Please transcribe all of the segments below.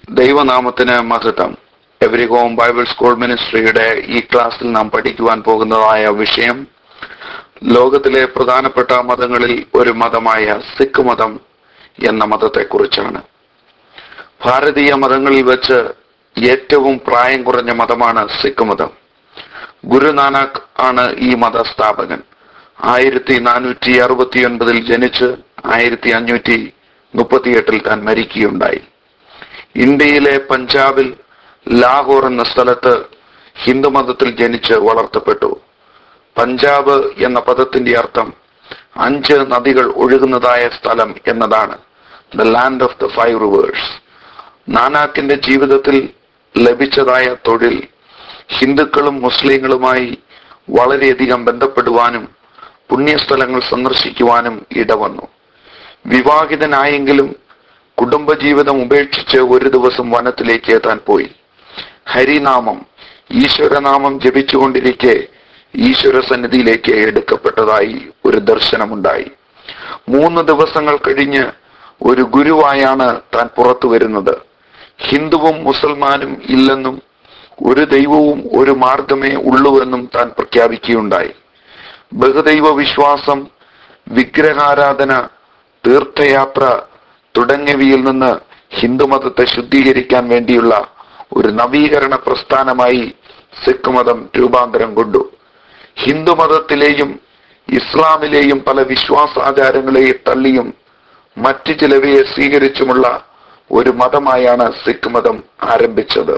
ദൈവനാമത്തിന് മഹത്വം every home Bible school മിനിസ്ട്രിയുടെ ഈ ക്ലാസ്സിൽ നാം പഠിക്കുവാൻ പോകുന്നതായ വിഷയം ലോകത്തിലെ പ്രധാനപ്പെട്ട മതങ്ങളിൽ ഒരു മതമായ സിഖ് മതം എന്ന മതത്തെക്കുറിച്ചാണ് ഭാരതീയ മതങ്ങളിൽ വെച്ച് ഏറ്റവും പ്രായം കുറഞ്ഞ മതമാണ് സിഖ് മതം ഗുരുനാനാക്ക് ആണ് ഈ മതസ്ഥാപകൻ ആയിരത്തി നാനൂറ്റി അറുപത്തി ഒൻപതിൽ ജനിച്ച് ആയിരത്തി അഞ്ഞൂറ്റി മുപ്പത്തിയെട്ടിൽ താൻ മരിക്കുകയുണ്ടായി ഇന്ത്യയിലെ പഞ്ചാബിൽ ലാഹോർ എന്ന സ്ഥലത്ത് ഹിന്ദുമതത്തിൽ ജനിച്ച് വളർത്തപ്പെട്ടു പഞ്ചാബ് എന്ന പദത്തിന്റെ അർത്ഥം അഞ്ച് നദികൾ ഒഴുകുന്നതായ സ്ഥലം എന്നതാണ് the land of the five rivers നാനാക്കിന്റെ ജീവിതത്തിൽ ലഭിച്ചതായ തൊഴിൽ ഹിന്ദുക്കളും മുസ്ലിങ്ങളുമായി വളരെയധികം ബന്ധപ്പെടുവാനും പുണ്യസ്ഥലങ്ങൾ സന്ദർശിക്കുവാനും ഇടവന്നു വിവാഹിതനായെങ്കിലും കുടുംബജീവിതം ഉപേക്ഷിച്ച് ഒരു ദിവസം വനത്തിലേക്ക് താൻ പോയി ഹരിനാമം ഈശ്വരനാമം ജപിച്ചുകൊണ്ടിരിക്കെ ഈശ്വര സന്നിധിയിലേക്ക് എടുക്കപ്പെട്ടതായി ഒരു ദർശനമുണ്ടായി മൂന്ന് ദിവസങ്ങൾ കഴിഞ്ഞ് ഒരു ഗുരുവായാണ് താൻ പുറത്തു വരുന്നത് ഹിന്ദുവും മുസൽമാനും ഇല്ലെന്നും ഒരു ദൈവവും ഒരു മാർഗമേ ഉള്ളുവെന്നും താൻ പ്രഖ്യാപിക്കുകയുണ്ടായി ബഹുദൈവ വിശ്വാസം വിഗ്രഹാരാധന തീർത്ഥയാത്ര തുടങ്ങിയവയിൽ നിന്ന് ഹിന്ദുമതത്തെ ശുദ്ധീകരിക്കാൻ വേണ്ടിയുള്ള ഒരു നവീകരണ പ്രസ്ഥാനമായി സിഖ് മതം രൂപാന്തരം കൊണ്ടു ഹിന്ദുമതത്തിലെയും ഇസ്ലാമിലെയും പല വിശ്വാസാചാരങ്ങളെ തള്ളിയും മറ്റു ചിലവയെ സ്വീകരിച്ചുമുള്ള ഒരു മതമായാണ് സിഖ് മതം ആരംഭിച്ചത്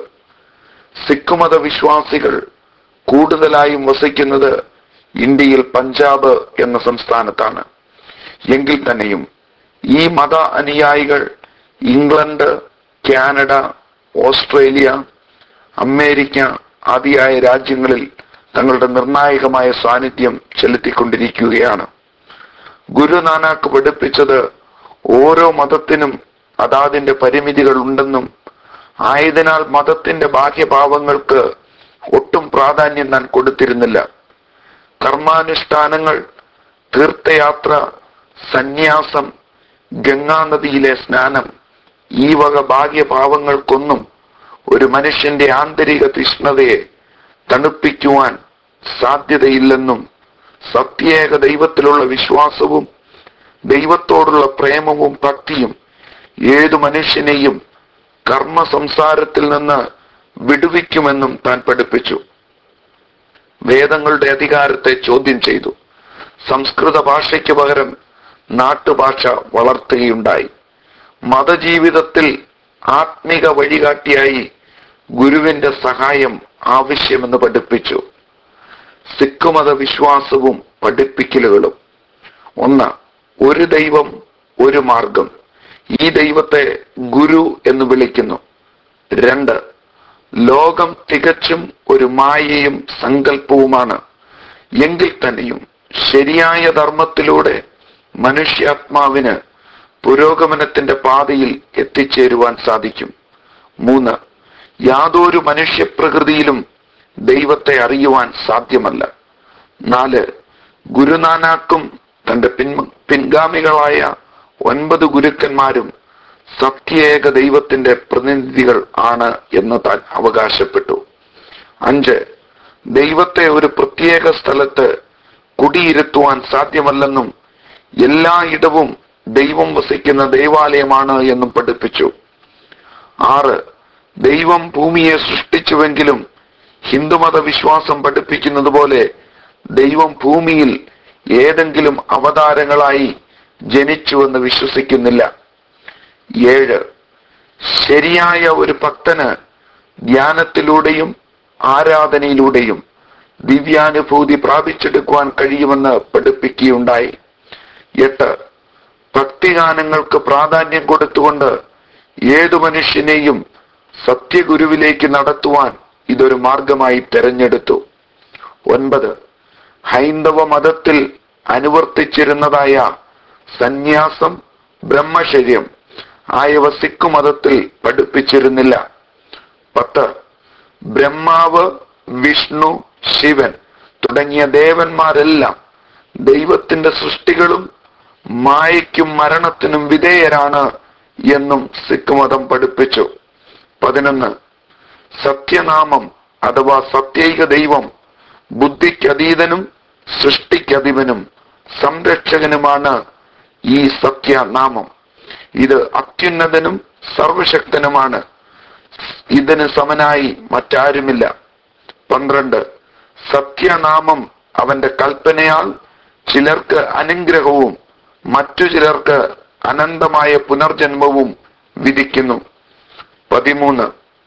സിഖ് മത വിശ്വാസികൾ കൂടുതലായും വസിക്കുന്നത് ഇന്ത്യയിൽ പഞ്ചാബ് എന്ന സംസ്ഥാനത്താണ് എങ്കിൽ തന്നെയും ഈ മത അനുയായികൾ ഇംഗ്ലണ്ട് കാനഡ ഓസ്ട്രേലിയ അമേരിക്ക ആദിയായ രാജ്യങ്ങളിൽ തങ്ങളുടെ നിർണായകമായ സാന്നിധ്യം ചെലുത്തിക്കൊണ്ടിരിക്കുകയാണ് ഗുരുനാനാക്ക് പഠിപ്പിച്ചത് ഓരോ മതത്തിനും അതാതിന്റെ പരിമിതികൾ ഉണ്ടെന്നും ആയതിനാൽ മതത്തിന്റെ ബാഹ്യഭാവങ്ങൾക്ക് ഒട്ടും പ്രാധാന്യം താൻ കൊടുത്തിരുന്നില്ല കർമാനുഷ്ഠാനങ്ങൾ തീർത്ഥയാത്ര സന്യാസം ഗംഗാനദിയിലെ സ്നാനം ഈ വക ഭാഗ്യഭാവങ്ങൾക്കൊന്നും ഒരു മനുഷ്യന്റെ ആന്തരിക തീഷ്ണതയെ തണുപ്പിക്കുവാൻ സാധ്യതയില്ലെന്നും സത്യേക ദൈവത്തിലുള്ള വിശ്വാസവും ദൈവത്തോടുള്ള പ്രേമവും ഭക്തിയും ഏതു മനുഷ്യനെയും കർമ്മ സംസാരത്തിൽ നിന്ന് വിടുവിക്കുമെന്നും താൻ പഠിപ്പിച്ചു വേദങ്ങളുടെ അധികാരത്തെ ചോദ്യം ചെയ്തു സംസ്കൃത ഭാഷയ്ക്ക് പകരം നാട്ടുഭാഷ വളർത്തുകയുണ്ടായി മതജീവിതത്തിൽ ആത്മിക വഴികാട്ടിയായി ഗുരുവിന്റെ സഹായം ആവശ്യമെന്ന് പഠിപ്പിച്ചു സിഖ് മത വിശ്വാസവും പഠിപ്പിക്കലുകളും ഒന്ന് ഒരു ദൈവം ഒരു മാർഗം ഈ ദൈവത്തെ ഗുരു എന്ന് വിളിക്കുന്നു രണ്ട് ലോകം തികച്ചും ഒരു മായയും സങ്കല്പവുമാണ് എങ്കിൽ തന്നെയും ശരിയായ ധർമ്മത്തിലൂടെ മനുഷ്യാത്മാവിന് പുരോഗമനത്തിന്റെ പാതയിൽ എത്തിച്ചേരുവാൻ സാധിക്കും മൂന്ന് യാതൊരു മനുഷ്യപ്രകൃതിയിലും ദൈവത്തെ അറിയുവാൻ സാധ്യമല്ല നാല് ഗുരുനാനാക്കും തന്റെ പിൻ പിൻഗാമികളായ ഒൻപത് ഗുരുക്കന്മാരും സത്യേക ദൈവത്തിന്റെ പ്രതിനിധികൾ ആണ് എന്ന് താൻ അവകാശപ്പെട്ടു അഞ്ച് ദൈവത്തെ ഒരു പ്രത്യേക സ്ഥലത്ത് കുടിയിരുത്തുവാൻ സാധ്യമല്ലെന്നും എല്ലായിടവും ദൈവം വസിക്കുന്ന ദൈവാലയമാണ് എന്നും പഠിപ്പിച്ചു ആറ് ദൈവം ഭൂമിയെ സൃഷ്ടിച്ചുവെങ്കിലും ഹിന്ദുമത വിശ്വാസം പഠിപ്പിക്കുന്നത് പോലെ ദൈവം ഭൂമിയിൽ ഏതെങ്കിലും അവതാരങ്ങളായി ജനിച്ചുവെന്ന് വിശ്വസിക്കുന്നില്ല ഏഴ് ശരിയായ ഒരു ഭക്തന് ധ്യാനത്തിലൂടെയും ആരാധനയിലൂടെയും ദിവ്യാനുഭൂതി പ്രാപിച്ചെടുക്കുവാൻ കഴിയുമെന്ന് പഠിപ്പിക്കുകയുണ്ടായി എട്ട് ഭക്തിഗാനങ്ങൾക്ക് പ്രാധാന്യം കൊടുത്തുകൊണ്ട് ഏതു മനുഷ്യനെയും സത്യഗുരുവിലേക്ക് നടത്തുവാൻ ഇതൊരു മാർഗമായി തെരഞ്ഞെടുത്തു ഒൻപത് ഹൈന്ദവ മതത്തിൽ അനുവർത്തിച്ചിരുന്നതായ സന്യാസം ബ്രഹ്മചര്യം ആയവ സിഖ് മതത്തിൽ പഠിപ്പിച്ചിരുന്നില്ല പത്ത് ബ്രഹ്മാവ് വിഷ്ണു ശിവൻ തുടങ്ങിയ ദേവന്മാരെല്ലാം ദൈവത്തിന്റെ സൃഷ്ടികളും മായയ്ക്കും മരണത്തിനും വിധേയരാണ് എന്നും സിഖ് മതം പഠിപ്പിച്ചു പതിനൊന്ന് സത്യനാമം അഥവാ സത്യൈക ദൈവം ബുദ്ധിക്കതീതനും സൃഷ്ടിക്കധിപനും സംരക്ഷകനുമാണ് ഈ സത്യനാമം ഇത് അത്യുന്നതനും സർവശക്തനുമാണ് ഇതിന് സമനായി മറ്റാരുമില്ല പന്ത്രണ്ട് സത്യനാമം അവന്റെ കൽപ്പനയാൽ ചിലർക്ക് അനുഗ്രഹവും മറ്റു ചിലർക്ക് അനന്തമായ പുനർജന്മവും വിധിക്കുന്നു പതിമൂന്ന്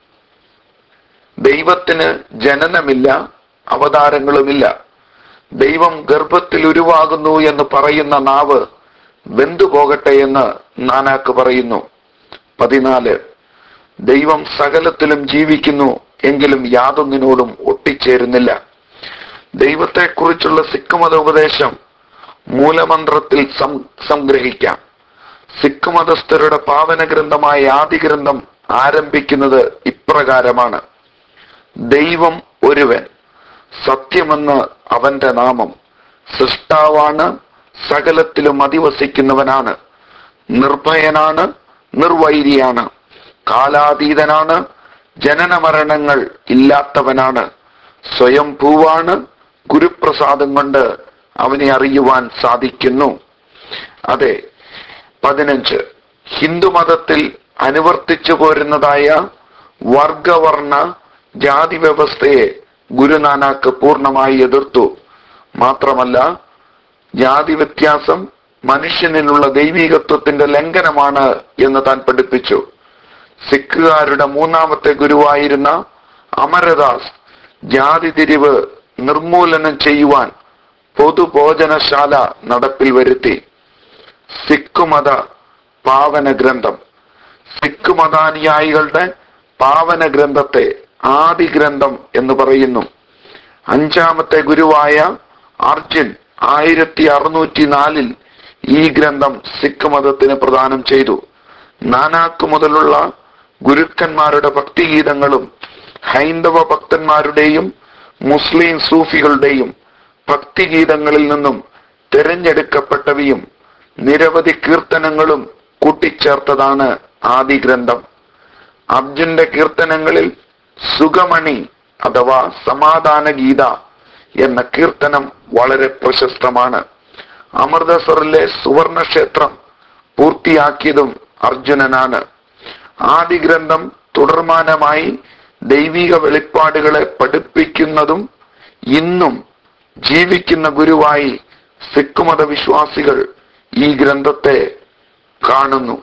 ദൈവത്തിന് ജനനമില്ല അവതാരങ്ങളുമില്ല ദൈവം ഗർഭത്തിൽ ഉരുവാകുന്നു എന്ന് പറയുന്ന നാവ് വെന്തുപോകട്ടെ എന്ന് നാനാക്ക് പറയുന്നു പതിനാല് ദൈവം സകലത്തിലും ജീവിക്കുന്നു എങ്കിലും യാതൊന്നിനോടും ഒട്ടിച്ചേരുന്നില്ല ദൈവത്തെക്കുറിച്ചുള്ള സിഖ് മത ഉപദേശം മൂലമന്ത്രത്തിൽ സം സംഗ്രഹിക്കാം സിഖ് മതസ്ഥരുടെ പാവന ഗ്രന്ഥമായ ആദി ഗ്രന്ഥം ആരംഭിക്കുന്നത് ഇപ്രകാരമാണ് ദൈവം ഒരുവൻ സത്യമെന്ന് അവന്റെ നാമം സൃഷ്ടാവാണ് സകലത്തിലും അധിവസിക്കുന്നവനാണ് നിർഭയനാണ് നിർവൈരിയാണ് കാലാതീതനാണ് ജനനമരണങ്ങൾ ഇല്ലാത്തവനാണ് സ്വയം പൂവാണ് ഗുരുപ്രസാദം കൊണ്ട് അവനെ അറിയുവാൻ സാധിക്കുന്നു അതെ പതിനഞ്ച് ഹിന്ദുമതത്തിൽ അനുവർത്തിച്ചു പോരുന്നതായ വർഗവർണ്ണ ജാതി വ്യവസ്ഥയെ ഗുരുനാനാക്ക് പൂർണ്ണമായി എതിർത്തു മാത്രമല്ല ജാതി വ്യത്യാസം മനുഷ്യനിലുള്ള ദൈവികത്വത്തിന്റെ ലംഘനമാണ് എന്ന് താൻ പഠിപ്പിച്ചു സിഖുകാരുടെ മൂന്നാമത്തെ ഗുരുവായിരുന്ന അമരദാസ് ജാതി തിരിവ് നിർമൂലനം ചെയ്യുവാൻ പൊതുഭോജനശാല നടപ്പിൽ വരുത്തി സിഖ് മത പാവന ഗ്രന്ഥം സിഖ് മതാനുയായികളുടെ പാവന ഗ്രന്ഥത്തെ ആദി ഗ്രന്ഥം എന്ന് പറയുന്നു അഞ്ചാമത്തെ ഗുരുവായ അർജുൻ ആയിരത്തി അറുന്നൂറ്റി നാലിൽ ഈ ഗ്രന്ഥം സിഖ് മതത്തിന് പ്രദാനം ചെയ്തു നാനാക്ക് മുതലുള്ള ഗുരുക്കന്മാരുടെ ഭക്തിഗീതങ്ങളും ഹൈന്ദവ ഭക്തന്മാരുടെയും മുസ്ലിം സൂഫികളുടെയും ഭക്തിഗീതങ്ങളിൽ നിന്നും തിരഞ്ഞെടുക്കപ്പെട്ടവയും നിരവധി കീർത്തനങ്ങളും കൂട്ടിച്ചേർത്തതാണ് ആദി ഗ്രന്ഥം അർജുന്റെ കീർത്തനങ്ങളിൽ സുഗമണി അഥവാ സമാധാന ഗീത എന്ന കീർത്തനം വളരെ പ്രശസ്തമാണ് അമൃതസറിലെ സുവർണ ക്ഷേത്രം പൂർത്തിയാക്കിയതും അർജുനനാണ് ആദി ഗ്രന്ഥം തുടർമാനമായി ദൈവിക വെളിപ്പാടുകളെ പഠിപ്പിക്കുന്നതും ഇന്നും ജീവിക്കുന്ന ഗുരുവായി സിഖ് മത വിശ്വാസികൾ ഈ ഗ്രന്ഥത്തെ കാണുന്നു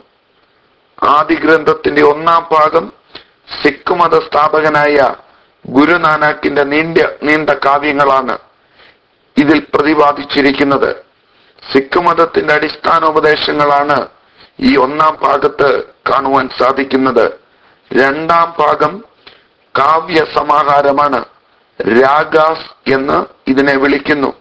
ആദി ഗ്രന്ഥത്തിന്റെ ഒന്നാം ഭാഗം സിഖ് മത സ്ഥാപകനായ ഗുരുനാനാക്കിന്റെ നീണ്ട നീണ്ട കാവ്യങ്ങളാണ് ഇതിൽ പ്രതിപാദിച്ചിരിക്കുന്നത് സിഖ് മതത്തിന്റെ അടിസ്ഥാനോപദേശങ്ങളാണ് ഈ ഒന്നാം ഭാഗത്ത് കാണുവാൻ സാധിക്കുന്നത് രണ്ടാം ഭാഗം കാവ്യ സമാഹാരമാണ് രാഗാസ് എന്ന് ഇതിനെ വിളിക്കുന്നു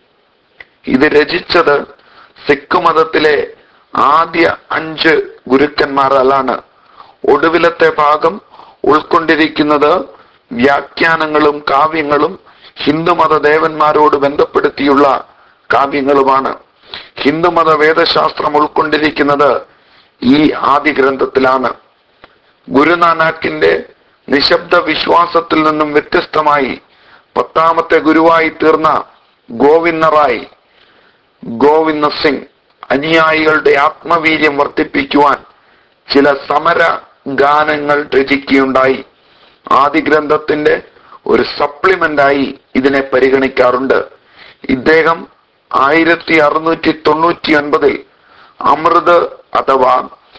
ഇത് രചിച്ചത് സിഖ് മതത്തിലെ ആദ്യ അഞ്ച് ഗുരുക്കന്മാരാലാണ് ഒടുവിലത്തെ ഭാഗം ഉൾക്കൊണ്ടിരിക്കുന്നത് വ്യാഖ്യാനങ്ങളും കാവ്യങ്ങളും ഹിന്ദുമത ദേവന്മാരോട് ബന്ധപ്പെടുത്തിയുള്ള കാവ്യങ്ങളുമാണ് ഹിന്ദുമത വേദശാസ്ത്രം ഉൾക്കൊണ്ടിരിക്കുന്നത് ഈ ആദ്യ ഗ്രന്ഥത്തിലാണ് ഗുരുനാനാക്കിന്റെ നിശബ്ദ വിശ്വാസത്തിൽ നിന്നും വ്യത്യസ്തമായി പത്താമത്തെ ഗുരുവായി തീർന്ന ഗോവിന്ദ റായ് ഗോവിന്ദ സിംഗ് അനുയായികളുടെ ആത്മവീര്യം വർദ്ധിപ്പിക്കുവാൻ ചില സമര ഗാനങ്ങൾ രചിക്കുകയുണ്ടായി ആദി ഗ്രന്ഥത്തിന്റെ ഒരു സപ്ലിമെന്റായി ഇതിനെ പരിഗണിക്കാറുണ്ട് ഇദ്ദേഹം ആയിരത്തി അറുന്നൂറ്റി തൊണ്ണൂറ്റി ഒൻപതിൽ അമൃത് അഥവാ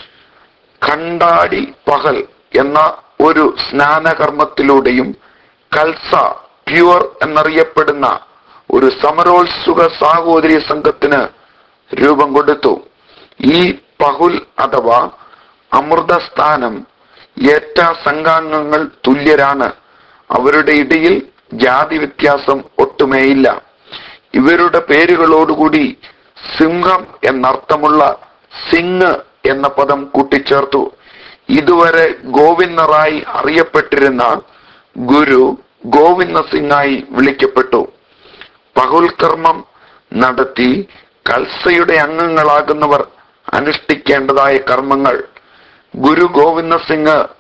ഖണ്ടാടി പഹൽ എന്ന ഒരു സ്നാനകർമ്മത്തിലൂടെയും കൽസ പ്യുവർ എന്നറിയപ്പെടുന്ന ഒരു സമരോത്സുക സാഹോദര്യ സംഘത്തിന് രൂപം കൊടുത്തു ഈ പഹുൽ അഥവാ അമൃതസ്ഥാനം ഏറ്റ സംഘാംഗങ്ങൾ തുല്യരാണ് അവരുടെ ഇടയിൽ ജാതി വ്യത്യാസം ഒട്ടുമേയില്ല ഇവരുടെ പേരുകളോടുകൂടി സിംഹം എന്നർത്ഥമുള്ള സിംഗ് എന്ന പദം കൂട്ടിച്ചേർത്തു ഇതുവരെ ഗോവിന്ദ റായ് അറിയപ്പെട്ടിരുന്ന ഗുരു ഗോവിന്ദ സിംഗായി വിളിക്കപ്പെട്ടു പഹുൽകർമ്മം നടത്തി കൽസയുടെ അംഗങ്ങളാകുന്നവർ അനുഷ്ഠിക്കേണ്ടതായ കർമ്മങ്ങൾ ഗുരു ഗോവിന്ദ സിംഗ്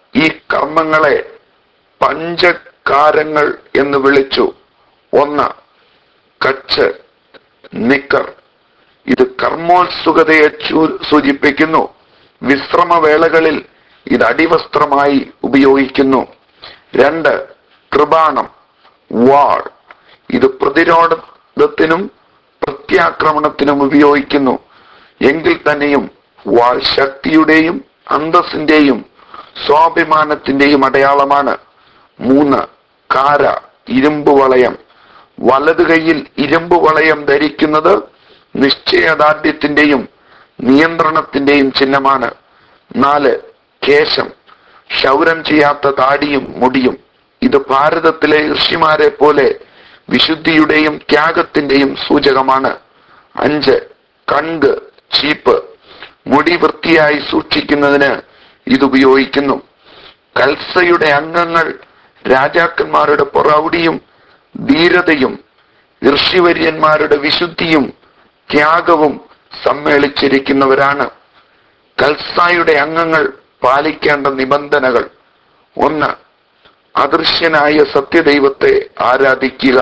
ഈ കർമ്മങ്ങളെ പഞ്ചകാരങ്ങൾ എന്ന് വിളിച്ചു ഒന്ന് കച്ച് നിക്കർ ഇത് കർമ്മോത്സുകതയെ ചൂ- സൂചിപ്പിക്കുന്നു വിശ്രമവേളകളിൽ ഇത് അടിവസ്ത്രമായി ഉപയോഗിക്കുന്നു രണ്ട് കൃപാണം വാൾ ഇത് പ്രതിരോധത്തിനും പ്രത്യാക്രമണത്തിനും ഉപയോഗിക്കുന്നു എങ്കിൽ തന്നെയും വാൾ ശക്തിയുടെയും അന്തസ്സിന്റെയും സ്വാഭിമാനത്തിന്റെയും അടയാളമാണ് മൂന്ന് കാര ഇരുമ്പ് വളയം വലതു കൈയിൽ ഇരുമ്പ് വളയം ധരിക്കുന്നത് നിശ്ചയദാർഢ്യത്തിന്റെയും നിയന്ത്രണത്തിന്റെയും ചിഹ്നമാണ് നാല് കേശം ക്ഷൗരം ചെയ്യാത്ത താടിയും മുടിയും ഇത് ഭാരതത്തിലെ ഋഷിമാരെ പോലെ വിശുദ്ധിയുടെയും ത്യാഗത്തിന്റെയും സൂചകമാണ് അഞ്ച് കങ്ക് ചീപ്പ് മുടി വൃത്തിയായി സൂക്ഷിക്കുന്നതിന് ഇത് ഉപയോഗിക്കുന്നു കൽസയുടെ അംഗങ്ങൾ രാജാക്കന്മാരുടെ പ്രൗഢിയും ധീരതയും ഋഷിവര്യന്മാരുടെ വിശുദ്ധിയും ത്യാഗവും സമ്മേളിച്ചിരിക്കുന്നവരാണ് കൽസായുടെ അംഗങ്ങൾ പാലിക്കേണ്ട നിബന്ധനകൾ ഒന്ന് അദൃശ്യനായ സത്യദൈവത്തെ ആരാധിക്കുക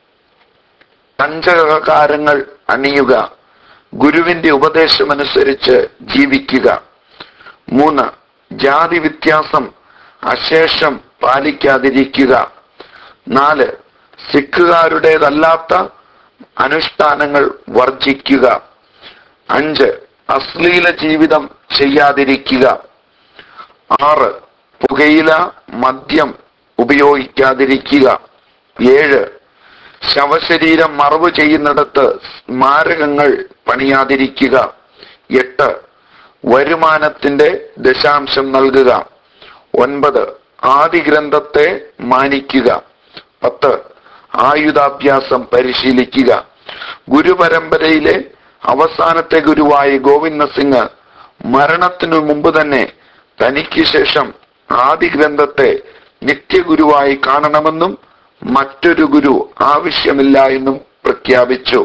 പഞ്ചകാരങ്ങൾ അണിയുക ഗുരുവിന്റെ ഉപദേശമനുസരിച്ച് ജീവിക്കുക മൂന്ന് ജാതി വ്യത്യാസം അശേഷം പാലിക്കാതിരിക്കുക നാല് സിഖുകാരുടേതല്ലാത്ത അനുഷ്ഠാനങ്ങൾ വർജിക്കുക അഞ്ച് അശ്ലീല ജീവിതം ചെയ്യാതിരിക്കുക ആറ് പുകയില മദ്യം ഉപയോഗിക്കാതിരിക്കുക ഏഴ് ശവശരീരം മറവ് ചെയ്യുന്നിടത്ത് സ്മാരകങ്ങൾ പണിയാതിരിക്കുക എട്ട് വരുമാനത്തിന്റെ ദശാംശം നൽകുക ഒൻപത് ആദി ഗ്രന്ഥത്തെ മാനിക്കുക പത്ത് ആയുധാഭ്യാസം പരിശീലിക്കുക ഗുരുപരമ്പരയിലെ അവസാനത്തെ ഗുരുവായ ഗോവിന്ദ സിംഗ് മരണത്തിനു മുമ്പ് തന്നെ തനിക്ക് ശേഷം ആദി ഗ്രന്ഥത്തെ നിത്യഗുരുവായി കാണണമെന്നും മറ്റൊരു ഗുരു ആവശ്യമില്ല എന്നും പ്രഖ്യാപിച്ചു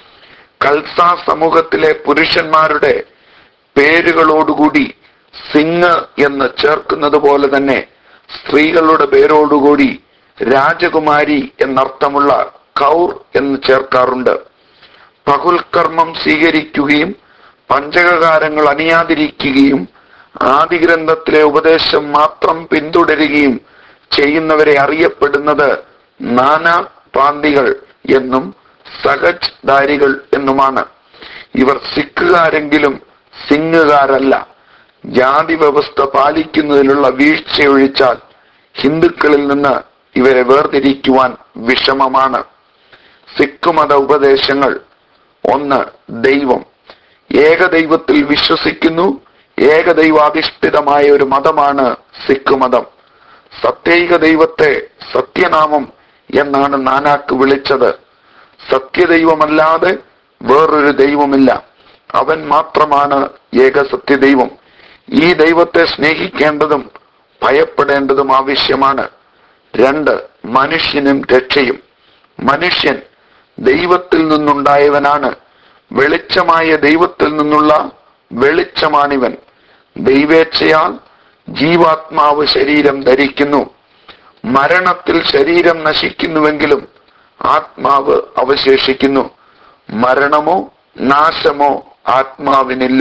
കൽസ സമൂഹത്തിലെ പുരുഷന്മാരുടെ പേരുകളോടുകൂടി സിംഗ് എന്ന് ചേർക്കുന്നത് പോലെ തന്നെ സ്ത്രീകളുടെ പേരോടുകൂടി രാജകുമാരി എന്നർത്ഥമുള്ള കൗർ എന്ന് ചേർക്കാറുണ്ട് പകുൽക്കർമ്മം സ്വീകരിക്കുകയും പഞ്ചകകാരങ്ങൾ അണിയാതിരിക്കുകയും ആദിഗ്രന്ഥത്തിലെ ഉപദേശം മാത്രം പിന്തുടരുകയും ചെയ്യുന്നവരെ അറിയപ്പെടുന്നത് നാനാ പ്രാന്തികൾ എന്നും സഹജ് ധാരികൾ എന്നുമാണ് ഇവർ സിഖുകാരെങ്കിലും സിംഗുകാരല്ല ജാതി വ്യവസ്ഥ പാലിക്കുന്നതിലുള്ള വീഴ്ചയൊഴിച്ചാൽ ഹിന്ദുക്കളിൽ നിന്ന് ഇവരെ വേർതിരിക്കുവാൻ വിഷമമാണ് സിഖ് മത ഉപദേശങ്ങൾ ഒന്ന് ദൈവം ഏകദൈവത്തിൽ വിശ്വസിക്കുന്നു ഏകദൈവാധിഷ്ഠിതമായ ഒരു മതമാണ് സിഖ് മതം സത്യൈക ദൈവത്തെ സത്യനാമം എന്നാണ് നാനാക്ക് വിളിച്ചത് സത്യദൈവമല്ലാതെ വേറൊരു ദൈവമില്ല അവൻ മാത്രമാണ് ഏക സത്യദൈവം ഈ ദൈവത്തെ സ്നേഹിക്കേണ്ടതും ഭയപ്പെടേണ്ടതും ആവശ്യമാണ് രണ്ട് മനുഷ്യനും രക്ഷയും മനുഷ്യൻ ദൈവത്തിൽ നിന്നുണ്ടായവനാണ് വെളിച്ചമായ ദൈവത്തിൽ നിന്നുള്ള വെളിച്ചമാണിവൻ ദൈവേച്ഛയാൽ ജീവാത്മാവ് ശരീരം ധരിക്കുന്നു മരണത്തിൽ ശരീരം നശിക്കുന്നുവെങ്കിലും ആത്മാവ് അവശേഷിക്കുന്നു മരണമോ നാശമോ ആത്മാവിനില്ല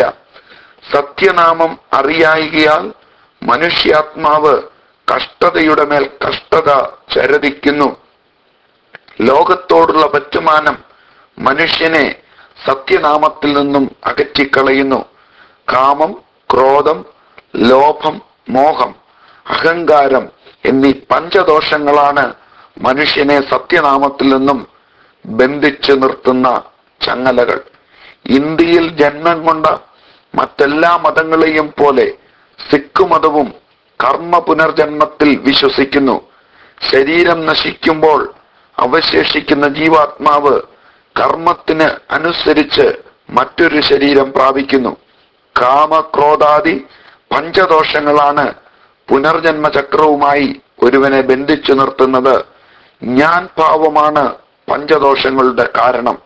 സത്യനാമം അറിയായികയാൽ മനുഷ്യാത്മാവ് കഷ്ടതയുടെ മേൽ കഷ്ടത ചരതിക്കുന്നു ലോകത്തോടുള്ള പറ്റുമാനം മനുഷ്യനെ സത്യനാമത്തിൽ നിന്നും അകറ്റിക്കളയുന്നു കാമം ക്രോധം ലോഭം മോഹം അഹങ്കാരം എന്നീ പഞ്ചദോഷങ്ങളാണ് മനുഷ്യനെ സത്യനാമത്തിൽ നിന്നും ബന്ധിച്ചു നിർത്തുന്ന ചങ്ങലകൾ ഇന്ത്യയിൽ ജന്മം കൊണ്ട മറ്റെല്ലാ മതങ്ങളെയും പോലെ സിഖ് മതവും കർമ്മ പുനർജന്മത്തിൽ വിശ്വസിക്കുന്നു ശരീരം നശിക്കുമ്പോൾ അവശേഷിക്കുന്ന ജീവാത്മാവ് കർമ്മത്തിന് അനുസരിച്ച് മറ്റൊരു ശരീരം പ്രാപിക്കുന്നു കാമക്രോധാദി പഞ്ചദോഷങ്ങളാണ് പുനർജന്മ ചക്രവുമായി ഒരുവനെ ബന്ധിച്ചു നിർത്തുന്നത് ഞാൻ ഭാവമാണ് പഞ്ചദോഷങ്ങളുടെ കാരണം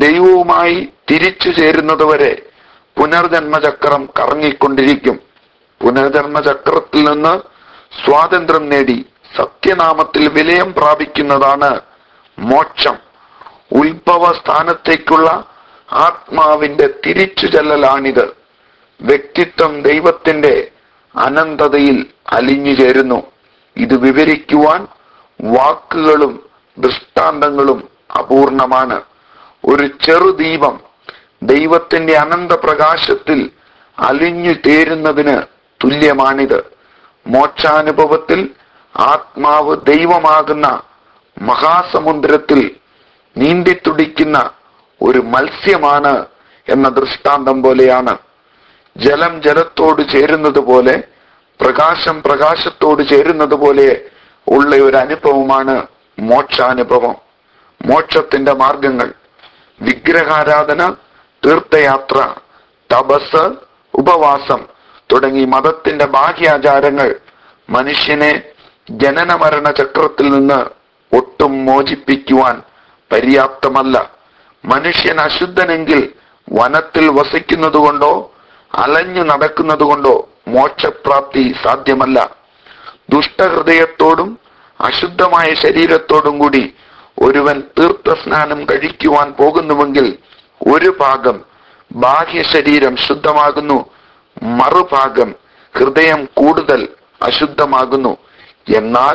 ദൈവവുമായി തിരിച്ചു ചേരുന്നതുവരെ പുനർജന്മചക്രം കറങ്ങിക്കൊണ്ടിരിക്കും പുനർജന്മ ചക്രത്തിൽ നിന്ന് സ്വാതന്ത്ര്യം നേടി സത്യനാമത്തിൽ വിലയം പ്രാപിക്കുന്നതാണ് മോക്ഷം ഉത്ഭവ സ്ഥാനത്തേക്കുള്ള ആത്മാവിന്റെ തിരിച്ചു ചെല്ലലാണിത് വ്യക്തിത്വം ദൈവത്തിന്റെ അനന്തതയിൽ അലിഞ്ഞു ചേരുന്നു ഇത് വിവരിക്കുവാൻ വാക്കുകളും ദൃഷ്ടാന്തങ്ങളും അപൂർണമാണ് ഒരു ചെറുദീപം ദൈവത്തിന്റെ അനന്ത പ്രകാശത്തിൽ അലിഞ്ഞു ചേരുന്നതിന് തുല്യമാണിത് മോക്ഷാനുഭവത്തിൽ ആത്മാവ് ദൈവമാകുന്ന മഹാസമുദ്രത്തിൽ നീന്തിത്തുടിക്കുന്ന ഒരു മത്സ്യമാണ് എന്ന ദൃഷ്ടാന്തം പോലെയാണ് ജലം ജലത്തോട് ചേരുന്നത് പോലെ പ്രകാശം പ്രകാശത്തോട് ചേരുന്നത് പോലെ ഉള്ള ഒരു അനുഭവമാണ് മോക്ഷാനുഭവം മോക്ഷത്തിന്റെ മാർഗങ്ങൾ വിഗ്രഹാരാധന തീർത്ഥയാത്ര തപസ് ഉപവാസം തുടങ്ങി മതത്തിന്റെ ബാഹ്യാചാരങ്ങൾ മനുഷ്യനെ ജനന മരണ ചക്രത്തിൽ നിന്ന് ഒട്ടും മോചിപ്പിക്കുവാൻ പര്യാപ്തമല്ല മനുഷ്യൻ അശുദ്ധനെങ്കിൽ വനത്തിൽ വസിക്കുന്നതുകൊണ്ടോ അലഞ്ഞു നടക്കുന്നതുകൊണ്ടോ മോക്ഷപ്രാപ്തി സാധ്യമല്ല ദുഷ്ടഹൃദയത്തോടും അശുദ്ധമായ ശരീരത്തോടും കൂടി ഒരുവൻ തീർത്ഥസ്നാനം കഴിക്കുവാൻ പോകുന്നുവെങ്കിൽ ഒരു ഭാഗം ബാഹ്യ ശരീരം ശുദ്ധമാകുന്നു മറുഭാഗം ഹൃദയം കൂടുതൽ അശുദ്ധമാകുന്നു എന്നാൽ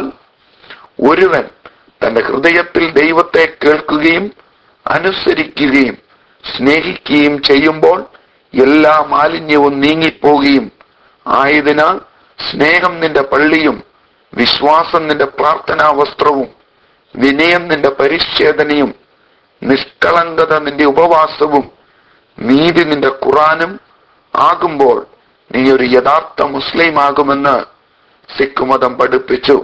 ഒരുവൻ തന്റെ ഹൃദയത്തിൽ ദൈവത്തെ കേൾക്കുകയും അനുസരിക്കുകയും സ്നേഹിക്കുകയും ചെയ്യുമ്പോൾ എല്ലാ മാലിന്യവും നീങ്ങിപ്പോകുകയും ആയതിനാൽ സ്നേഹം നിന്റെ പള്ളിയും വിശ്വാസം നിന്റെ പ്രാർത്ഥനാ വസ്ത്രവും വിനയം നിന്റെ പരിച്ഛേദനയും നിഷ്കളങ്കത നിന്റെ ഉപവാസവും നീതി നിന്റെ ഖുറാനും ആകുമ്പോൾ നീ ഒരു യഥാർത്ഥ മുസ്ലിം ആകുമെന്ന് സിഖ് മതം പഠിപ്പിച്ചു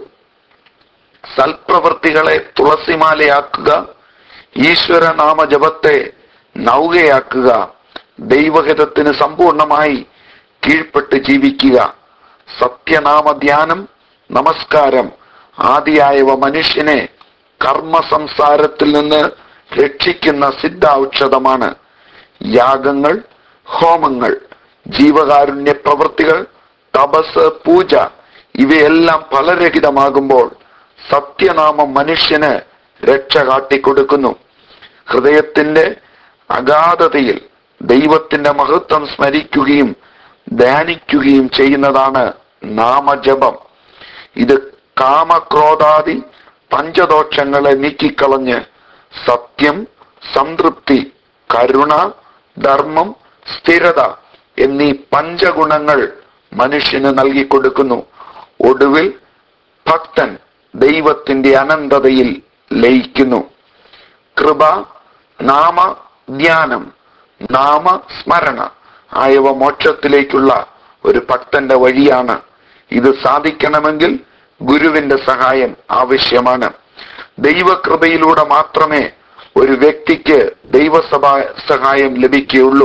സൽപ്രവൃത്തികളെ തുളസിമാലയാക്കുക ഈശ്വര നാമജപത്തെ നൗകയാക്കുക ദൈവഹിതത്തിന് സമ്പൂർണമായി കീഴ്പ്പെട്ട് ജീവിക്കുക സത്യനാമ ധ്യാനം നമസ്കാരം ആദിയായവ മനുഷ്യനെ കർമ്മ സംസാരത്തിൽ നിന്ന് രക്ഷിക്കുന്ന സിദ്ധ ഔഷധമാണ് യാഗങ്ങൾ ഹോമങ്ങൾ ജീവകാരുണ്യ പ്രവൃത്തികൾ തപസ് പൂജ ഇവയെല്ലാം ഫലരഹിതമാകുമ്പോൾ സത്യനാമം മനുഷ്യന് രക്ഷ കാട്ടിക്കൊടുക്കുന്നു ഹൃദയത്തിന്റെ അഗാധതയിൽ ദൈവത്തിന്റെ മഹത്വം സ്മരിക്കുകയും ധ്യാനിക്കുകയും ചെയ്യുന്നതാണ് നാമജപം ഇത് കാമക്രോധാദി പഞ്ചദോഷങ്ങളെ നീക്കിക്കളഞ്ഞ് സത്യം സംതൃപ്തി കരുണ ധർമ്മം സ്ഥിരത എന്നീ പഞ്ചഗുണങ്ങൾ മനുഷ്യന് നൽകിക്കൊടുക്കുന്നു ഒടുവിൽ ഭക്തൻ ദൈവത്തിന്റെ അനന്തതയിൽ ലയിക്കുന്നു കൃപ നാമ ധ്യാനം നാമ സ്മരണ ആയവ മോക്ഷത്തിലേക്കുള്ള ഒരു ഭക്തന്റെ വഴിയാണ് ഇത് സാധിക്കണമെങ്കിൽ ഗുരുവിന്റെ സഹായം ആവശ്യമാണ് ദൈവകൃപയിലൂടെ മാത്രമേ ഒരു വ്യക്തിക്ക് ദൈവസഭ സഹായം ലഭിക്കുകയുള്ളൂ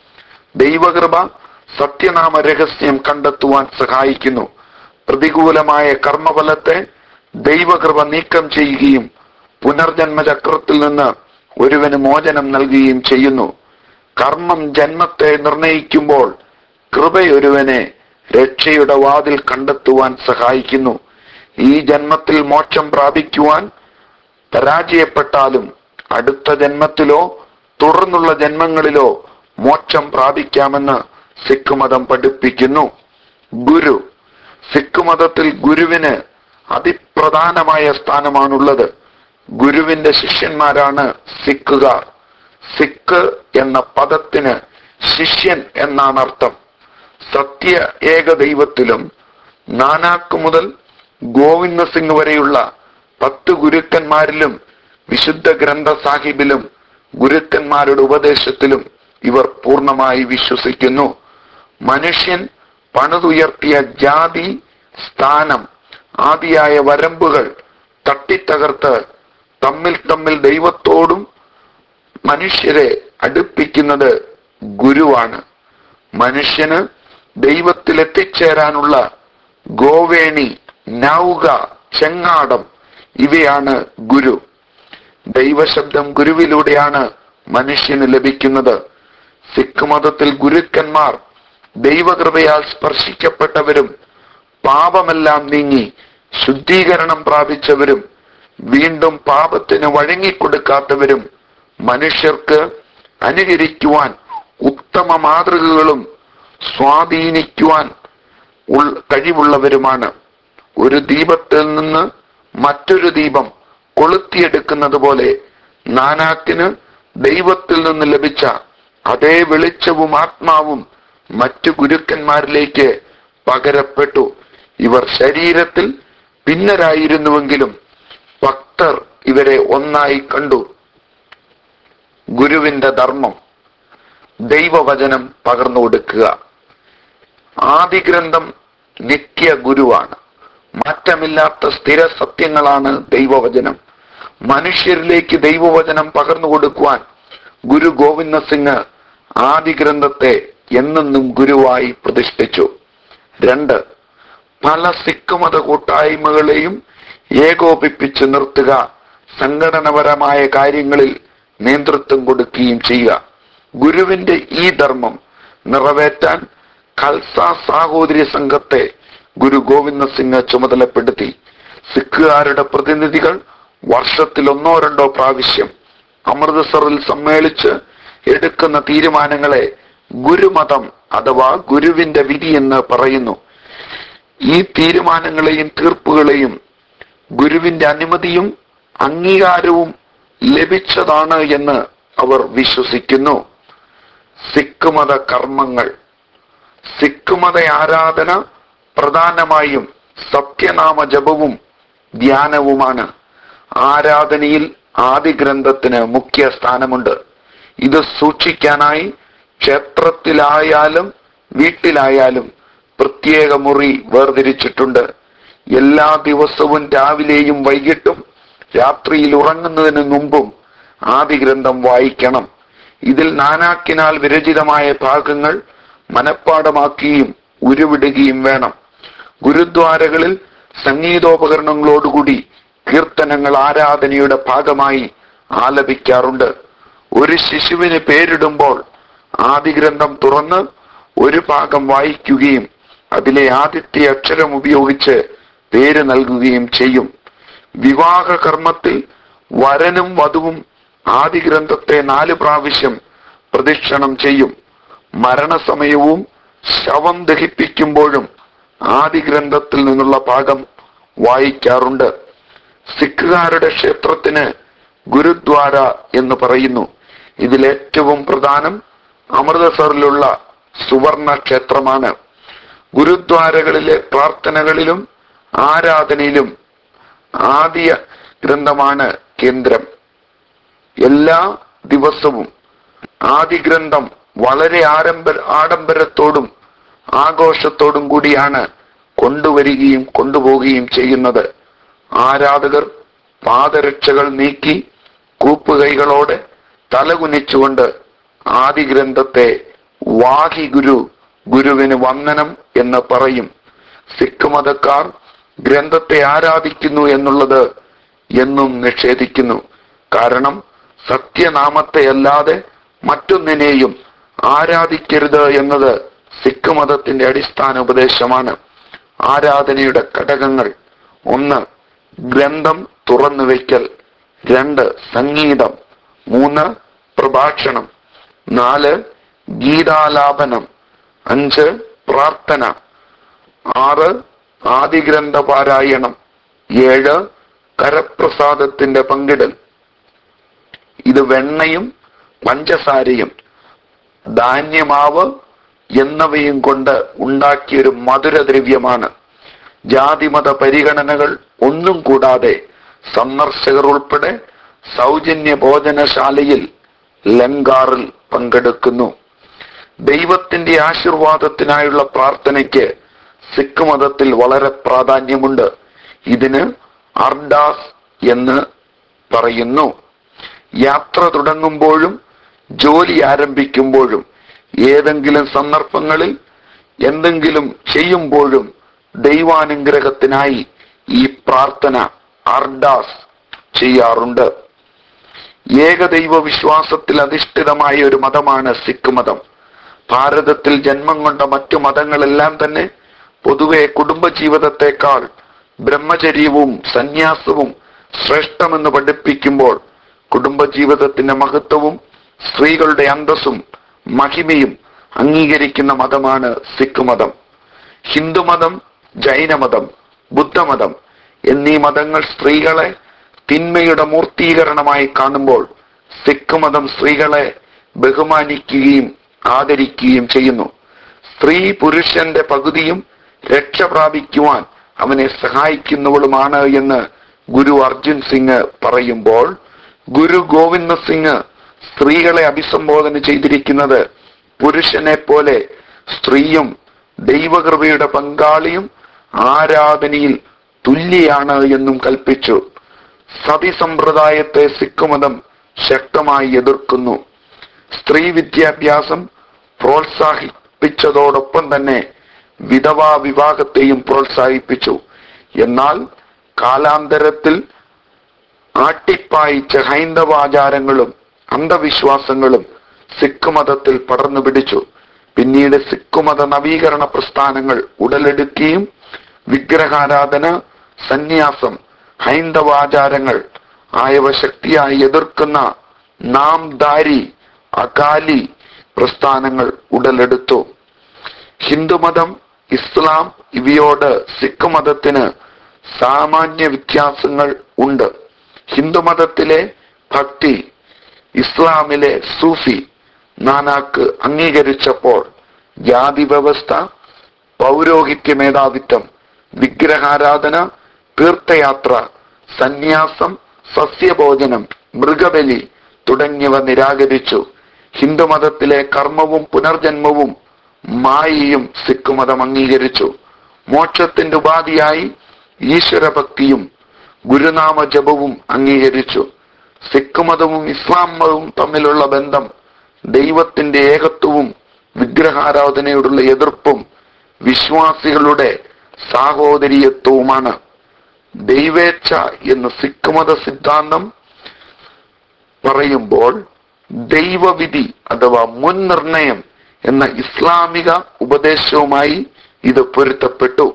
ദൈവകൃപ സത്യനാമ രഹസ്യം കണ്ടെത്തുവാൻ സഹായിക്കുന്നു പ്രതികൂലമായ കർമ്മഫലത്തെ ദൈവകൃപ നീക്കം ചെയ്യുകയും പുനർജന്മ ചക്രത്തിൽ നിന്ന് ഒരുവന് മോചനം നൽകുകയും ചെയ്യുന്നു കർമ്മം ജന്മത്തെ നിർണയിക്കുമ്പോൾ കൃപയൊരുവനെ രക്ഷയുടെ വാതിൽ കണ്ടെത്തുവാൻ സഹായിക്കുന്നു ഈ ജന്മത്തിൽ മോക്ഷം പ്രാപിക്കുവാൻ പരാജയപ്പെട്ടാലും അടുത്ത ജന്മത്തിലോ തുടർന്നുള്ള ജന്മങ്ങളിലോ മോക്ഷം പ്രാപിക്കാമെന്ന് സിഖ് മതം പഠിപ്പിക്കുന്നു ഗുരു സിഖ് മതത്തിൽ ഗുരുവിന് അതിപ്രധാനമായ സ്ഥാനമാണുള്ളത് ഗുരുവിന്റെ ശിഷ്യന്മാരാണ് സിഖുകാർ സിഖ് എന്ന പദത്തിന് ശിഷ്യൻ എന്നാണ് അർത്ഥം സത്യ ഏക ദൈവത്തിലും നാനാക്ക് മുതൽ ഗോവിന്ദ സിംഗ് വരെയുള്ള പത്ത് ഗുരുക്കന്മാരിലും വിശുദ്ധ ഗ്രന്ഥ സാഹിബിലും ഗുരുക്കന്മാരുടെ ഉപദേശത്തിലും ഇവർ പൂർണ്ണമായി വിശ്വസിക്കുന്നു മനുഷ്യൻ പണിതുയർത്തിയ ജാതി സ്ഥാനം ആദിയായ വരമ്പുകൾ തട്ടിത്തകർത്ത് തമ്മിൽ തമ്മിൽ ദൈവത്തോടും മനുഷ്യരെ അടുപ്പിക്കുന്നത് ഗുരുവാണ് മനുഷ്യന് ദൈവത്തിൽ എത്തിച്ചേരാനുള്ള ഗോവേണി നൗക ചെങ്ങാടം ഇവയാണ് ഗുരു ദൈവശബ്ദം ഗുരുവിലൂടെയാണ് മനുഷ്യന് ലഭിക്കുന്നത് സിഖ് മതത്തിൽ ഗുരുക്കന്മാർ ദൈവകൃപയാൽ സ്പർശിക്കപ്പെട്ടവരും പാപമെല്ലാം നീങ്ങി ശുദ്ധീകരണം പ്രാപിച്ചവരും വീണ്ടും പാപത്തിന് വഴങ്ങിക്കൊടുക്കാത്തവരും മനുഷ്യർക്ക് അനുകരിക്കുവാൻ ഉത്തമ മാതൃകകളും സ്വാധീനിക്കുവാൻ ഉൾ- കഴിവുള്ളവരുമാണ് ഒരു ദീപത്തിൽ നിന്ന് മറ്റൊരു ദീപം കൊളുത്തിയെടുക്കുന്നത് പോലെ നാനാക്കിന് ദൈവത്തിൽ നിന്ന് ലഭിച്ച അതേ വെളിച്ചവും ആത്മാവും മറ്റു ഗുരുക്കന്മാരിലേക്ക് പകരപ്പെട്ടു ഇവർ ശരീരത്തിൽ ഭിന്നരായിരുന്നുവെങ്കിലും ഭക്തർ ഇവരെ ഒന്നായി കണ്ടു ഗുരുവിന്റെ ധർമ്മം ദൈവവചനം പകർന്നു കൊടുക്കുക ആദിഗ്രന്ഥം നിത്യ ഗുരുവാണ് മാറ്റമില്ലാത്ത സ്ഥിര സത്യങ്ങളാണ് ദൈവവചനം മനുഷ്യരിലേക്ക് ദൈവവചനം പകർന്നു കൊടുക്കുവാൻ ഗുരു ഗോവിന്ദ സിംഗ് ആദിഗ്രന്ഥത്തെ എന്നെന്നും ഗുരുവായി പ്രതിഷ്ഠിച്ചു രണ്ട് പല സിഖ് മത കൂട്ടായ്മകളെയും ഏകോപിപ്പിച്ച് നിർത്തുക സംഘടനപരമായ കാര്യങ്ങളിൽ നേതൃത്വം കൊടുക്കുകയും ചെയ്യുക ഗുരുവിന്റെ ഈ ധർമ്മം നിറവേറ്റാൻ ഖൽസ സാഹോദര്യ സംഘത്തെ ഗുരു ഗോവിന്ദ സിംഗ് ചുമതലപ്പെടുത്തി സിഖുകാരുടെ പ്രതിനിധികൾ വർഷത്തിൽ ഒന്നോ രണ്ടോ പ്രാവശ്യം അമൃതസറിൽ സമ്മേളിച്ച് എടുക്കുന്ന തീരുമാനങ്ങളെ ഗുരുമതം അഥവാ ഗുരുവിന്റെ വിധി എന്ന് പറയുന്നു ഈ തീരുമാനങ്ങളെയും തീർപ്പുകളെയും ഗുരുവിന്റെ അനുമതിയും അംഗീകാരവും ലഭിച്ചതാണ് എന്ന് അവർ വിശ്വസിക്കുന്നു സിഖ് മത കർമ്മങ്ങൾ സിഖ് മത ആരാധന പ്രധാനമായും സത്യനാമ ജപവും ധ്യാനവുമാണ് ആരാധനയിൽ ആദിഗ്രന്ഥത്തിന് മുഖ്യ സ്ഥാനമുണ്ട് ഇത് സൂക്ഷിക്കാനായി ക്ഷേത്രത്തിലായാലും വീട്ടിലായാലും പ്രത്യേക മുറി വേർതിരിച്ചിട്ടുണ്ട് എല്ലാ ദിവസവും രാവിലെയും വൈകിട്ടും രാത്രിയിൽ ഉറങ്ങുന്നതിന് മുമ്പും ആദിഗ്രന്ഥം വായിക്കണം ഇതിൽ നാനാക്കിനാൽ വിരചിതമായ ഭാഗങ്ങൾ മനഃപ്പാടമാക്കുകയും ഉരുവിടുകയും വേണം ഗുരുദ്വാരകളിൽ സംഗീതോപകരണങ്ങളോടുകൂടി കീർത്തനങ്ങൾ ആരാധനയുടെ ഭാഗമായി ആലപിക്കാറുണ്ട് ഒരു ശിശുവിന് പേരിടുമ്പോൾ ആദിഗ്രന്ഥം തുറന്ന് ഒരു ഭാഗം വായിക്കുകയും അതിലെ ആദ്യത്തെ അക്ഷരം ഉപയോഗിച്ച് പേര് നൽകുകയും ചെയ്യും വിവാഹ കർമ്മത്തിൽ വരനും വധുവും ആദിഗ്രന്ഥത്തെ നാല് പ്രാവശ്യം പ്രദക്ഷിണം ചെയ്യും മരണസമയവും ശവം ദഹിപ്പിക്കുമ്പോഴും ആദിഗ്രന്ഥത്തിൽ നിന്നുള്ള ഭാഗം വായിക്കാറുണ്ട് സിഖുകാരുടെ ക്ഷേത്രത്തിന് ഗുരുദ്വാര എന്ന് പറയുന്നു ഇതിലേറ്റവും പ്രധാനം അമൃതസറിലുള്ള സുവർണ ക്ഷേത്രമാണ് ഗുരുദ്വാരകളിലെ പ്രാർത്ഥനകളിലും ആരാധനയിലും ആദ്യ ഗ്രന്ഥമാണ് കേന്ദ്രം എല്ലാ ദിവസവും ആദിഗ്രന്ഥം വളരെ ആരംഭ ആഡംബരത്തോടും ആഘോഷത്തോടും കൂടിയാണ് കൊണ്ടുവരികയും കൊണ്ടുപോവുകയും ചെയ്യുന്നത് ആരാധകർ പാദരക്ഷകൾ നീക്കി കൂപ്പുകൈകളോടെ തലകുനിച്ചുകൊണ്ട് ആദിഗ്രന്ഥത്തെ വാഹി ഗുരു ഗുരുവിന് വന്ദനം എന്ന് പറയും സിഖ് മതക്കാർ ഗ്രന്ഥത്തെ ആരാധിക്കുന്നു എന്നുള്ളത് എന്നും നിഷേധിക്കുന്നു കാരണം സത്യനാമത്തെ അല്ലാതെ മറ്റൊന്നിനെയും ആരാധിക്കരുത് എന്നത് സിഖ് മതത്തിന്റെ അടിസ്ഥാന ഉപദേശമാണ് ആരാധനയുടെ ഘടകങ്ങൾ ഒന്ന് ഗ്രന്ഥം തുറന്നു വയ്ക്കൽ രണ്ട് സംഗീതം മൂന്ന് പ്രഭാഷണം നാല് ഗീതാലാപനം അഞ്ച് പ്രാർത്ഥന ആറ് ആദിഗ്രന്ഥ പാരായണം ഏഴ് കരപ്രസാദത്തിന്റെ പങ്കിടൽ ഇത് വെണ്ണയും പഞ്ചസാരയും ധാന്യമാവ് എന്നിവയും കൊണ്ട് ഉണ്ടാക്കിയൊരു മധുരദ്രവ്യമാണ് ജാതിമത പരിഗണനകൾ ഒന്നും കൂടാതെ സന്ദർശകർ ഉൾപ്പെടെ സൗജന്യ ഭോജനശാലയിൽ ലങ്കാറിൽ പങ്കെടുക്കുന്നു ദൈവത്തിന്റെ ആശീർവാദത്തിനായുള്ള പ്രാർത്ഥനയ്ക്ക് സിഖ് മതത്തിൽ വളരെ പ്രാധാന്യമുണ്ട് ഇതിന് അർഡാസ് എന്ന് പറയുന്നു യാത്ര തുടങ്ങുമ്പോഴും ജോലി ആരംഭിക്കുമ്പോഴും ഏതെങ്കിലും സന്ദർഭങ്ങളിൽ എന്തെങ്കിലും ചെയ്യുമ്പോഴും ദൈവാനുഗ്രഹത്തിനായി ഈ പ്രാർത്ഥന അർഡാസ് ചെയ്യാറുണ്ട് ഏകദൈവ വിശ്വാസത്തിൽ അധിഷ്ഠിതമായ ഒരു മതമാണ് സിഖ് മതം ഭാരതത്തിൽ ജന്മം കൊണ്ട മറ്റു മതങ്ങളെല്ലാം തന്നെ പൊതുവെ കുടുംബജീവിതത്തെക്കാൾ ബ്രഹ്മചര്യവും സന്യാസവും ശ്രേഷ്ഠമെന്ന് പഠിപ്പിക്കുമ്പോൾ കുടുംബജീവിതത്തിന്റെ മഹത്വവും സ്ത്രീകളുടെ അന്തസ്സും മഹിമയും അംഗീകരിക്കുന്ന മതമാണ് സിഖ് മതം ഹിന്ദുമതം ജൈനമതം ബുദ്ധമതം എന്നീ മതങ്ങൾ സ്ത്രീകളെ തിന്മയുടെ മൂർത്തീകരണമായി കാണുമ്പോൾ സിഖ് മതം സ്ത്രീകളെ ബഹുമാനിക്കുകയും ആദരിക്കുകയും ചെയ്യുന്നു സ്ത്രീ പുരുഷന്റെ പകുതിയും രക്ഷ പ്രാപിക്കുവാൻ അവനെ സഹായിക്കുന്നവളുമാണ് എന്ന് ഗുരു അർജുൻ സിംഗ് പറയുമ്പോൾ ഗുരു ഗോവിന്ദ സിംഗ് സ്ത്രീകളെ അഭിസംബോധന ചെയ്തിരിക്കുന്നത് പുരുഷനെ പോലെ സ്ത്രീയും ദൈവകൃപയുടെ പങ്കാളിയും ആരാധനയിൽ തുല്യാണ് എന്നും കൽപ്പിച്ചു സതി സമ്പ്രദായത്തെ സിഖ് മതം ശക്തമായി എതിർക്കുന്നു സ്ത്രീ വിദ്യാഭ്യാസം പ്രോത്സാഹിപ്പിച്ചതോടൊപ്പം തന്നെ വിധവാ വിവാഹത്തെയും പ്രോത്സാഹിപ്പിച്ചു എന്നാൽ കാലാന്തരത്തിൽ ആട്ടിപ്പായിച്ച ഹൈന്ദവാചാരങ്ങളും അന്ധവിശ്വാസങ്ങളും സിഖ് മതത്തിൽ പടർന്നു പിടിച്ചു പിന്നീട് സിഖ് മത നവീകരണ പ്രസ്ഥാനങ്ങൾ ഉടലെടുക്കുകയും വിഗ്രഹാരാധന സന്യാസം ഹൈന്ദവാചാരങ്ങൾ ആയവ ശക്തിയായി എതിർക്കുന്ന നാംദാരി അകാലി പ്രസ്ഥാനങ്ങൾ ഉടലെടുത്തു ഹിന്ദുമതം ഇസ്ലാം ഇവയോട് സിഖ് മതത്തിന് സാമാന്യ വ്യത്യാസങ്ങൾ ഉണ്ട് ഹിന്ദുമതത്തിലെ ഭക്തി ഇസ്ലാമിലെ സൂഫി നാനാക്ക് അംഗീകരിച്ചപ്പോൾ ജാതി വ്യവസ്ഥ പൗരോഹിത്യ മേധാവിത്വം വിഗ്രഹാരാധന തീർത്ഥയാത്ര സന്യാസം സസ്യഭോജനം മൃഗബലി തുടങ്ങിയവ നിരാകരിച്ചു ഹിന്ദുമതത്തിലെ കർമ്മവും പുനർജന്മവും മായയും സിഖ് മതം അംഗീകരിച്ചു മോക്ഷത്തിന്റെ ഉപാധിയായി ഈശ്വരഭക്തിയും ഗുരുനാമ ജപവും അംഗീകരിച്ചു സിഖ് മതവും ഇസ്ലാം മതവും തമ്മിലുള്ള ബന്ധം ദൈവത്തിന്റെ ഏകത്വവും വിഗ്രഹാരാധനയോടുള്ള എതിർപ്പും വിശ്വാസികളുടെ സാഹോദര്യത്വവുമാണ് ദൈവേച്ഛ എന്ന സിഖ് മത സിദ്ധാന്തം പറയുമ്പോൾ ദൈവവിധി അഥവാ മുൻ നിർണയം എന്ന ഇസ്ലാമിക ഉപദേശവുമായി ഇത് പൊരുത്തപ്പെട്ടു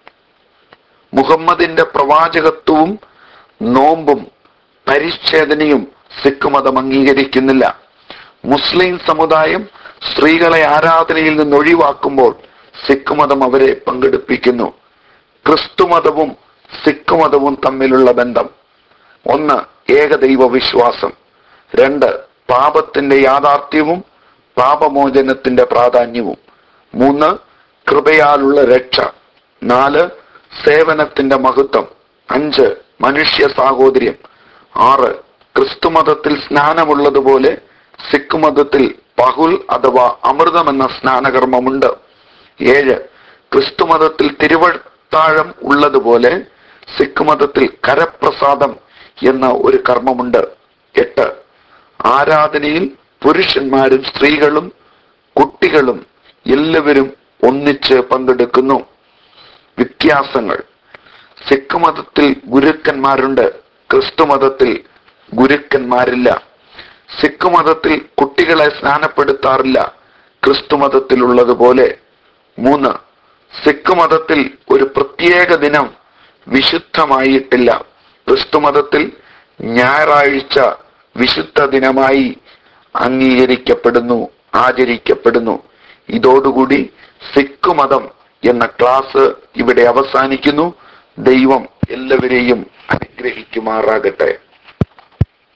മുഹമ്മദിന്റെ പ്രവാചകത്വവും നോമ്പും പരിച്ഛേദനയും സിഖ് മതം അംഗീകരിക്കുന്നില്ല മുസ്ലിം സമുദായം സ്ത്രീകളെ ആരാധനയിൽ നിന്ന് ഒഴിവാക്കുമ്പോൾ സിഖ് മതം അവരെ പങ്കെടുപ്പിക്കുന്നു ക്രിസ്തു മതവും സിഖ് മതവും തമ്മിലുള്ള ബന്ധം ഒന്ന് ഏകദൈവ വിശ്വാസം രണ്ട് പാപത്തിന്റെ യാഥാർത്ഥ്യവും പാപമോചനത്തിന്റെ പ്രാധാന്യവും മൂന്ന് കൃപയാലുള്ള രക്ഷ നാല് സേവനത്തിന്റെ മഹത്വം അഞ്ച് മനുഷ്യ സാഹോദര്യം ആറ് ക്രിസ്തുമതത്തിൽ സ്നാനമുള്ളതുപോലെ സിഖ് മതത്തിൽ പഹുൽ അഥവാ അമൃതം എന്ന സ്നാനകർമ്മമുണ്ട് ഏഴ് ക്രിസ്തുമതത്തിൽ തിരുവത്താഴം ഉള്ളതുപോലെ സിഖ് മതത്തിൽ കരപ്രസാദം എന്ന ഒരു കർമ്മമുണ്ട് എട്ട് ആരാധനയിൽ പുരുഷന്മാരും സ്ത്രീകളും കുട്ടികളും എല്ലാവരും ഒന്നിച്ച് പങ്കെടുക്കുന്നു വ്യത്യാസങ്ങൾ സിഖ് മതത്തിൽ ഗുരുക്കന്മാരുണ്ട് ക്രിസ്തു മതത്തിൽ ഗുരുക്കന്മാരില്ല സിഖ് മതത്തിൽ കുട്ടികളെ സ്നാനപ്പെടുത്താറില്ല ക്രിസ്തു മതത്തിലുള്ളതുപോലെ മൂന്ന് സിഖ് മതത്തിൽ ഒരു പ്രത്യേക ദിനം വിശുദ്ധമായിട്ടില്ല ക്രിസ്തു മതത്തിൽ ഞായറാഴ്ച വിശുദ്ധ ദിനമായി അംഗീകരിക്കപ്പെടുന്നു ആചരിക്കപ്പെടുന്നു ഇതോടുകൂടി സിഖ് മതം എന്ന ക്ലാസ് ഇവിടെ അവസാനിക്കുന്നു ദൈവം എല്ലാവരെയും അനുഗ്രഹിക്കുമാറാകട്ടെ